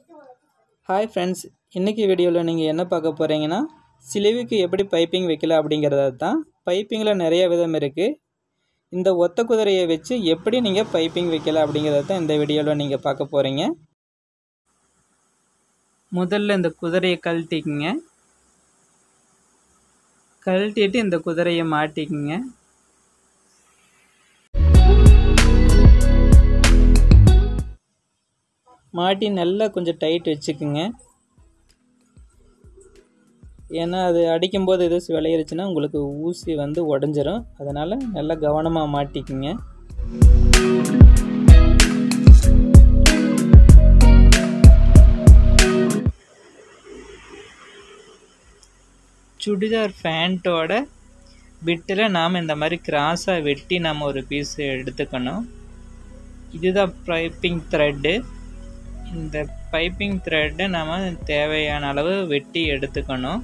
hi friends இன்றைக்கி வீடியோவில் நீங்கள் என்ன பார்க்க போகிறீங்கன்னா சிலுவைக்கு எப்படி பைப்பிங் வைக்கல அப்படிங்கிறத தான் பைப்பிங்கில் நிறைய விதம் இருக்குது இந்த ஒத்த குதிரையை வச்சு எப்படி நீங்கள் பைப்பிங் வைக்கல அப்படிங்கிறத தான் இந்த வீடியோவில் நீங்கள் பார்க்க போகிறீங்க முதல்ல இந்த குதிரையை கழட்டிக்குங்க கழட்டிட்டு இந்த குதிரையை மாட்டிக்குங்க மாட்டி நல்லா கொஞ்சம் டைட் வச்சுக்குங்க ஏன்னா அது அடிக்கும்போது எதுவும் விளையிருச்சுன்னா உங்களுக்கு ஊசி வந்து உடஞ்சிரும் அதனால் நல்லா கவனமாக மாட்டிக்குங்க சுடிதார் ஃபேண்ட்டோட பிட்டில் நாம் இந்த மாதிரி கிராஸாக வெட்டி நம்ம ஒரு பீஸ் எடுத்துக்கணும் இதுதான் பைப்பிங் த்ரெட்டு இந்த பைப்பிங் த்ரெட்டை நம்ம தேவையான அளவு வெட்டி எடுத்துக்கணும்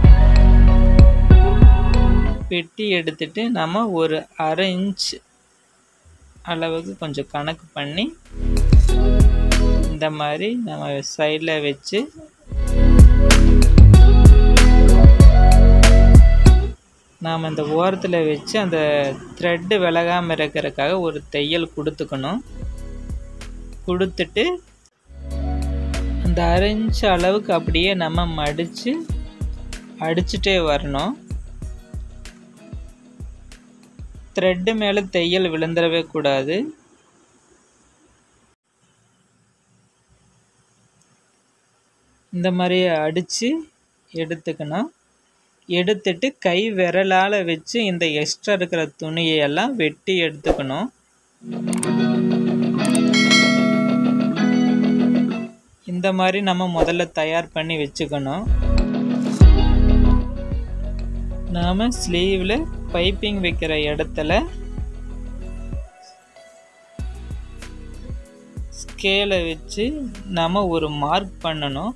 வெட்டி எடுத்துட்டு நம்ம ஒரு அரை இன்ச் அளவுக்கு கொஞ்சம் கணக்கு பண்ணி இந்த மாதிரி நம்ம சைடில் வச்சு நாம் இந்த ஓரத்தில் வச்சு அந்த த்ரெட்டு விலகாமல் இருக்கிறதுக்காக ஒரு தையல் கொடுத்துக்கணும் கொடுத்துட்டு அந்த அரைஞ்ச அளவுக்கு அப்படியே நம்ம மடித்து அடிச்சுட்டே வரணும் த்ரெட்டு மேலே தையல் விழுந்துடவே கூடாது இந்த மாதிரி அடித்து எடுத்துக்கணும் எடுத்துட்டு கை விரலால் வச்சு இந்த எக்ஸ்ட்ரா இருக்கிற துணியெல்லாம் வெட்டி எடுத்துக்கணும் இந்த மாதிரி நம்ம முதல்ல தயார் பண்ணி வச்சுக்கணும் நாம் ஸ்லீவில் பைப்பிங் வைக்கிற இடத்துல ஸ்கேலை வச்சு நம்ம ஒரு மார்க் பண்ணணும்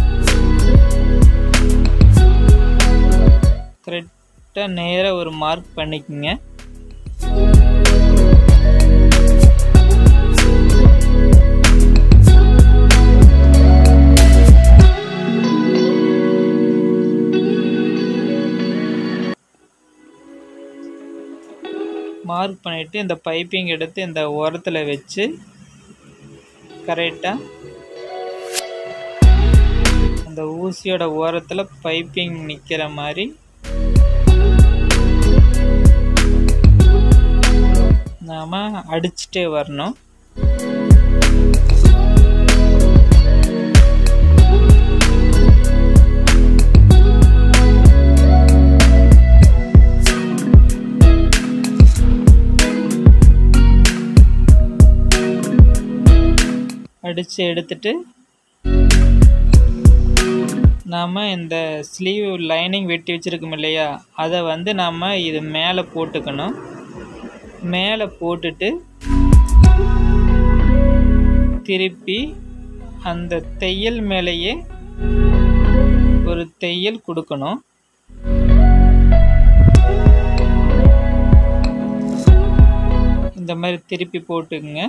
கரெக்டாக நேராக ஒரு மார்க் பண்ணிக்கோங்க மார்க் பண்ணிவிட்டு இந்த பைப்பிங் எடுத்து இந்த ஓரத்தில் வச்சு கரெக்டாக அந்த ஊசியோட ஓரத்தில் பைப்பிங் நிற்கிற மாதிரி நாம் அடிச்சுட்டே வரணும் அடித்து எடுத்துட்டு நாம் இந்த ஸ்லீவ் லைனிங் வெட்டி வச்சுருக்கோம் இல்லையா அதை வந்து நாம் இது மேலே போட்டுக்கணும் மேலே போட்டுட்டு திருப்பி அந்த தையல் மேலேயே ஒரு தையல் கொடுக்கணும் இந்த மாதிரி திருப்பி போட்டுக்குங்க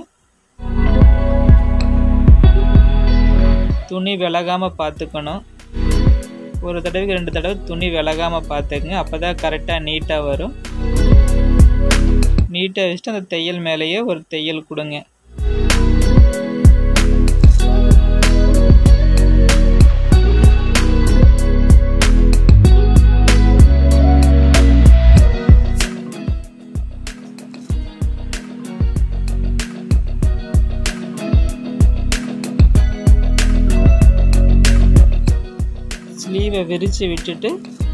துணி விலகாமல் பார்த்துக்கணும் ஒரு தடவைக்கு ரெண்டு தடவை துணி விலகாமல் பார்த்துக்குங்க அப்போ தான் கரெக்டாக நீட்டாக வரும் நீட்டாக வச்சுட்டு அந்த தையல் மேலேயே ஒரு தையல் கொடுங்க ஸ்லீவை விரித்து விட்டுட்டு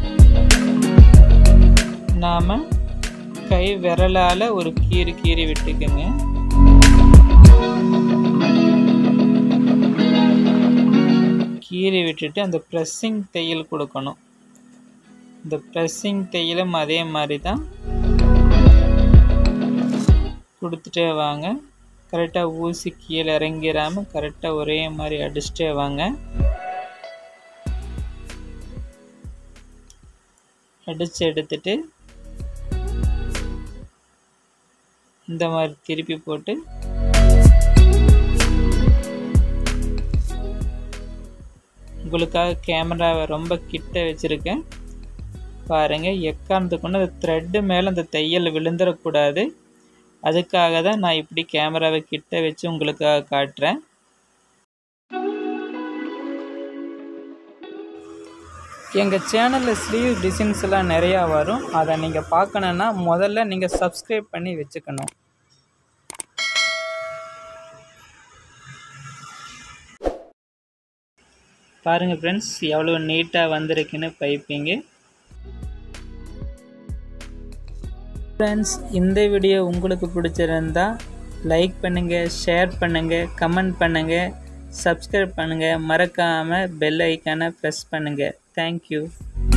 நாம் கை விரலால் ஒரு கீறி கீறி விட்டுக்குங்க கீறி விட்டுட்டு அந்த ப்ரெஸ்ஸிங் தையல் கொடுக்கணும் இந்த ப்ரெஸ்ஸிங் தையலும் அதே மாதிரி தான் கொடுத்துட்டே வாங்க கரெக்டாக ஊசி கீழே இறங்கிடாமல் கரெக்டாக ஒரே மாதிரி அடிச்சுட்டே வாங்க அடித்து எடுத்துட்டு இந்த மாதிரி திருப்பி போட்டு உங்களுக்காக கேமராவை ரொம்ப கிட்ட வச்சுருக்கேன் பாருங்கள் எக்காந்து கொண்டு அந்த த்ரெட்டு மேலே அந்த தையல் விழுந்துடக்கூடாது அதுக்காக தான் நான் இப்படி கேமராவை கிட்ட வச்சு உங்களுக்காக காட்டுறேன் எங்கள் சேனலில் ஸ்லீவ் டிசைன்ஸ் எல்லாம் நிறையா வரும் அதை நீங்கள் பார்க்கணுன்னா முதல்ல நீங்கள் சப்ஸ்கிரைப் பண்ணி வச்சுக்கணும் பாருங்கள் ஃப்ரெண்ட்ஸ் எவ்வளோ நீட்டாக வந்திருக்குன்னு பைப்பிங்கு ஃப்ரெண்ட்ஸ் இந்த வீடியோ உங்களுக்கு பிடிச்சிருந்தா லைக் பண்ணுங்கள் ஷேர் பண்ணுங்கள் கமெண்ட் பண்ணுங்கள் சப்ஸ்கிரைப் பண்ணுங்கள் மறக்காமல் பெல் ஐக்கானை ப்ரெஸ் பண்ணுங்கள் தேங்க்யூ